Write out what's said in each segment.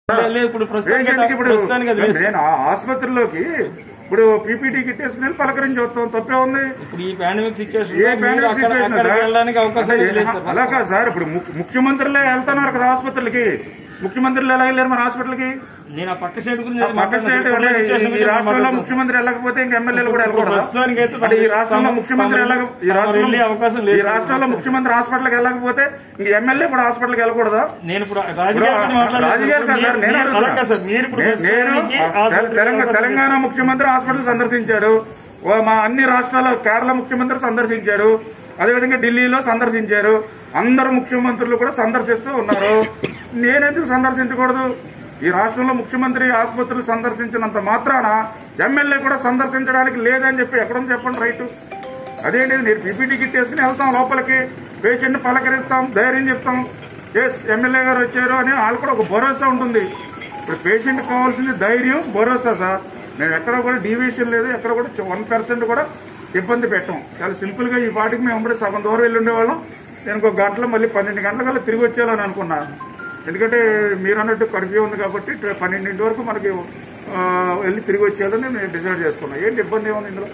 లేదు, లేదు, ఇప్పుడు ప్రస్తుతానికి పేషెంట్కి ఇప్పుడు ప్రస్తుతానికి అది లేదు. నేను ఆ ఆసుపత్రిలోకి ఇప్పుడు పీపీటీ కిట్ వేసుకుని వెళ్ళి పలకరించి వస్తాం తప్పే ఉంది ఇప్పుడు ఈ పాండమిక్ సిచ్యువేషన్ ఏ pandemic అక్కడ situation అక్కడికి సార్? వెళ్ళడానికి అవకాశం అసలు లేదు సార్ అలా కాదు సార్ ఇప్పుడు ముఖ్య- ముఖ్యమంత్రులే వెళ్తున్నారు కదా ఆసుపత్రులకి ముఖ్యమంత్రులు ఎలా వెళ్ళారు మన హాస్పిటల్కి నేను ఆ పక్క స్టేట్ గురించి పక్క స్టేట్ మాట్లాడుతున్నాను. అంటే సిచ్యువేషన్ ఈ గురించి రాష్ట్రంలో మాట్లాడుతున్నాను. ముఖ్యమంత్రి వెళ్ళకపోతే ఇంకా ఎమ్మెల్యేలు కూడా వెళ్ళకూడదు ప్రస్తుతానికి అయితే అంటే ఈ రాష్ట్రంలో తమ- ముఖ్యమంత్రి తమ- వెళ్ళక ఈ తమ రాష్ట్రంలో వెళ్ళే అవకాశం ఈ లేదు సార్. రాష్ట్రంలో ముఖ్యమంత్రి హాస్పిటల్కి వెళ్ళకపోతే ఇంక ఎమ్మెల్యే కూడా హాస్పిటల్కి వెళ్ళకూడదా నేను ఇప్పుడు ఇప్పుడు రాజకీయాల గురించి మాట్లాడలేదు సార్. రాజకీయాలు కాదు సార్, నేను మీరు- అడుగుతున్నా. అలాగే సార్ మీరు ఇప్పుడు నే- నేను ప్రస్తుతానికి ఆ హాస్పిటల్కి తెలంగాణ అవకాశం తెలంగాణ లేదు. ముఖ్యమంత్రి హాస్పిటల్ సందర్శించాడు ఓ మా అన్ని రాష్ట్రాల కేరళ ముఖ్యమంత్రి సందర్శించారు అదేవిధంగా ఢిల్లీలో సందర్శించారు అందరు ముఖ్యమంత్రులు కూడా సందర్శిస్తూ ఉన్నారు నేనెందుకు సందర్శించకూడదు ఈ రాష్ట్రంలో ముఖ్యమంత్రి ఆసుపత్రులు సందర్శించినంత మాత్రాన ఎమ్మెల్యే కూడా సందర్శించడానికి లేదని చెప్పి ఎక్కడో చెప్పండి రైతు అదేంటి నేను పీపీటీ కిట్ వేసుకుని వెళ్తాం లోపలికి పేషెంట్ పలకరిస్తాం ధైర్యం చెప్తాం ఎస్ ఎమ్మెల్యే గారు వచ్చారు అని వాళ్ళు కూడా ఒక భరోసా ఉంటుంది ఇప్పుడు పేషెంట్ కావాల్సింది ధైర్యం భరోసా సార్ మేము ఎక్కడ కూడా డీవియేషన్ లేదు ఎక్కడ కూడా వన్ పర్సెంట్ కూడా ఇబ్బంది పెట్టాం చాలా సింపుల్ గా ఈ పాటికి మేము అప్పుడే సగం దూరం వెళ్ళి ఉండేవాళ్ళం నేను ఒక గంటలో మళ్ళీ పన్నెండు గంటల తిరిగి వచ్చేయాలని అనుకున్నా ఎందుకంటే మీరు అన్నట్టు కర్ఫ్యూ ఉంది కాబట్టి ట్వ- పన్నెండింటి వరకు మనకి ఆ, వెళ్ళి తిరిగి వచ్చేయాలని నేను డిసైడ్ చేసుకున్నాను ఏంటి ఇబ్బంది ఏముంది ఇందులో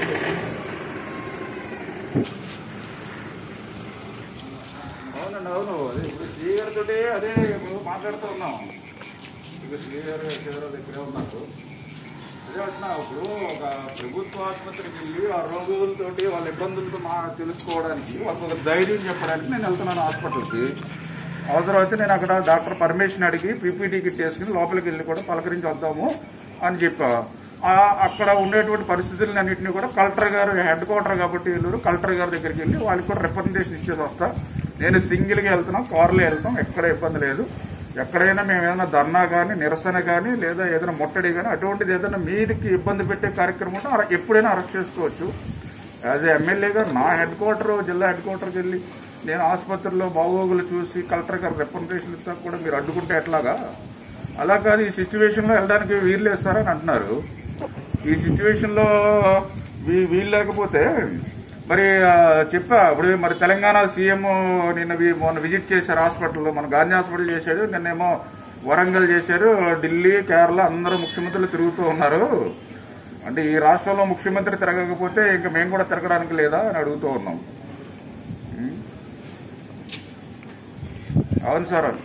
అవునండి అవును అదే ఇప్పుడు శ్రీ గారితో అదే ఇప్పుడు మాట్లాడుతూ ఉన్నాం ఇక శ్రీ గారు ఎక్కడ దగ్గరే ఉన్నారు అదే వచ్చిన ఇప్పుడు ఒక ప్రభుత్వ ఆసుపత్రికి వెళ్ళి ఆ రోగులతోటి వాళ్ళ ఇబ్బందులతో మా తెలుసుకోవడానికి వాళ్ళకి ఒక ధైర్యం చెప్పడానికి నేను వెళ్తున్నాను హాస్పిటల్కి అవసరమైతే నేను అక్కడ డాక్టర్ పర్మిషన్ అడిగి పీపీటీ కిట్ వేసుకుని లోపలికి వెళ్ళి కూడా పలకరించి వద్దాము అని చెప్పా ఆ అక్కడ ఉండేటువంటి పరిస్థితులను అన్నింటినీ కూడా కలెక్టర్ గారు హెడ్ క్వార్టర్ కాబట్టి వెళ్ళారు కలెక్టర్ గారి దగ్గరికి వెళ్ళి వాళ్ళకి కూడా రిప్రజెంటేషన్ ఇచ్చేసి వస్తా నేను సింగిల్గా వెళ్తున్నాం కారులో వెళ్తాం ఎక్కడ ఇబ్బంది లేదు ఎక్కడైనా మేము ఏదైనా ధర్నా కానీ నిరసన కానీ లేదా ఏదైనా ముట్టడి కానీ అటువంటిది ఏదైనా మీదికి ఇబ్బంది పెట్టే కార్యక్రమం ఉంటే అర- ఎప్పుడైనా అరెస్ట్ చేసుకోవచ్చు యాజ్ ఎమ్మెల్యేగా నా హెడ్ క్వార్టర్ జిల్లా హెడ్ క్వార్టర్కి వెళ్ళి నేను ఆసుపత్రిలో బాగోగులు చూసి కలెక్టర్ గారు రిప్రజెంటేషన్ ఇస్తా కూడా మీరు అడ్డుకుంటే ఎట్లాగా అలా కాదు ఈ సిచ్యువేషన్ లో వెళ్ళడానికి వీలు వేస్తారని అంటున్నారు ఈ సిచ్యువేషన్ లో వీ- వీలు లేకపోతే మరి ఆ, చెప్పా ఇప్పుడు మరి తెలంగాణ సీఎం నిన్న వి- మొన్న విజిట్ చేశారు హాస్పిటల్లో మన గాంధీ హాస్పిటల్ చేశాడు నిన్నేమో వరంగల్ చేశారు ఢిల్లీ కేరళ అందరూ ముఖ్యమంత్రులు తిరుగుతూ ఉన్నారు అంటే ఈ రాష్ట్రంలో ముఖ్యమంత్రి తిరగకపోతే ఇంకా మేము కూడా తిరగడానికి లేదా అని అడుగుతూ ఉన్నాం ఉం? అవును సార్ అవును.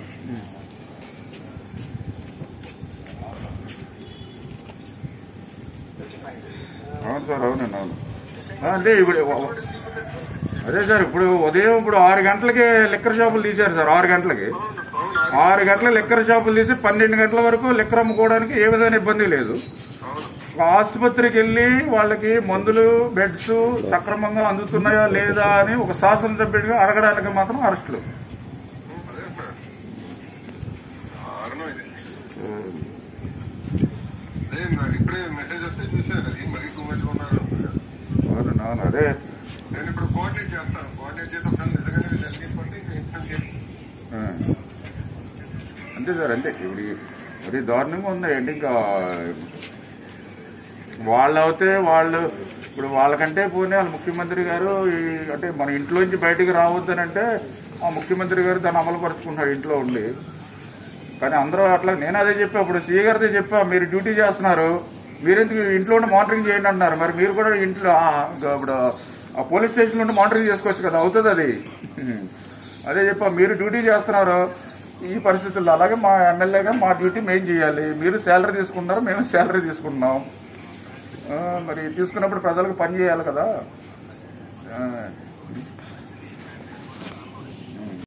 అవును సార్ అవునండి అవును ఆ, అంటే ఇప్పుడు అదే సార్ ఇప్పుడు ఉదయం ఇప్పుడు ఆరు గంటలకి లిక్కర్ షాపులు తీశారు సార్ ఆరు గంటలకి ఆరు గంటల లిక్కర్ షాపులు తీసి పన్నెండు గంటల వరకు లిక్కర్ అమ్ముకోవడానికి ఏ విధమైన ఇబ్బంది లేదు ఆసుపత్రికి వెళ్ళి వాళ్ళకి మందులు బెడ్స్ సక్రమంగా అందుతున్నాయా లేదా అని ఒక శాసనసభ్యుడిగా అడగడానికి మాత్రం అరెస్టులు అదే సార్ కారణం ఇది అదే నాకు ఇప్పుడే మెసేజ్ వస్తే చూశాను అది మరీ టూ మచ్ ఉన్నారు అవునండి అవును అదే నేను ఇప్పుడు కోఆర్డినేట్ చేస్తాను కోఆర్డినేట్ చేసినప్పుడు నిజంగానే జరిగిపోతే ఇన్ఫార్మ్ చేసి ఆ. అంతే సార్ అంతే ఇప్పుడు ఈ- మరి దారుణంగా ఉందండి ఇంకా వాళ్ళు అవుతే వాళ్ళు ఇప్పుడు వాళ్ళకంటే పోనీ వాళ్ళ ముఖ్యమంత్రి గారు ఈ అంటే మన ఇంట్లోంచి బయటికి రావద్దనంటే ఆ ముఖ్యమంత్రి గారు దాన్ని అమలుపరుచుకుంటున్నాడు ఇంట్లో ఉండి కానీ అందరూ అట్లా నేను అదే చెప్పా ఇప్పుడు సీ గారితో చెప్పా మీరు డ్యూటీ చేస్తున్నారు మీరెందుకు ఇంట్లో ఉండి మానిటరింగ్ చేయండి అన్నారు మరి మీరు కూడా ఇంట్లో ఆ, ఇప్పుడు ఆ పోలీస్ స్టేషన్ నుండి మానిటరింగ్ చేసుకోవచ్చు కదా అవుతుంది అది అదే చెప్పా మీరు డ్యూటీ చేస్తున్నారు ఈ పరిస్థితుల్లో అలాగే మా ఎమ్మెల్యేగా మా డ్యూటీ మేము చేయాలి మీరు శాలరీ తీసుకుంటున్నారు మేము శాలరీ తీసుకుంటున్నాం ఆ, మరి తీసుకున్నప్పుడు ప్రజలకు పని చేయాలి కదా ఆ,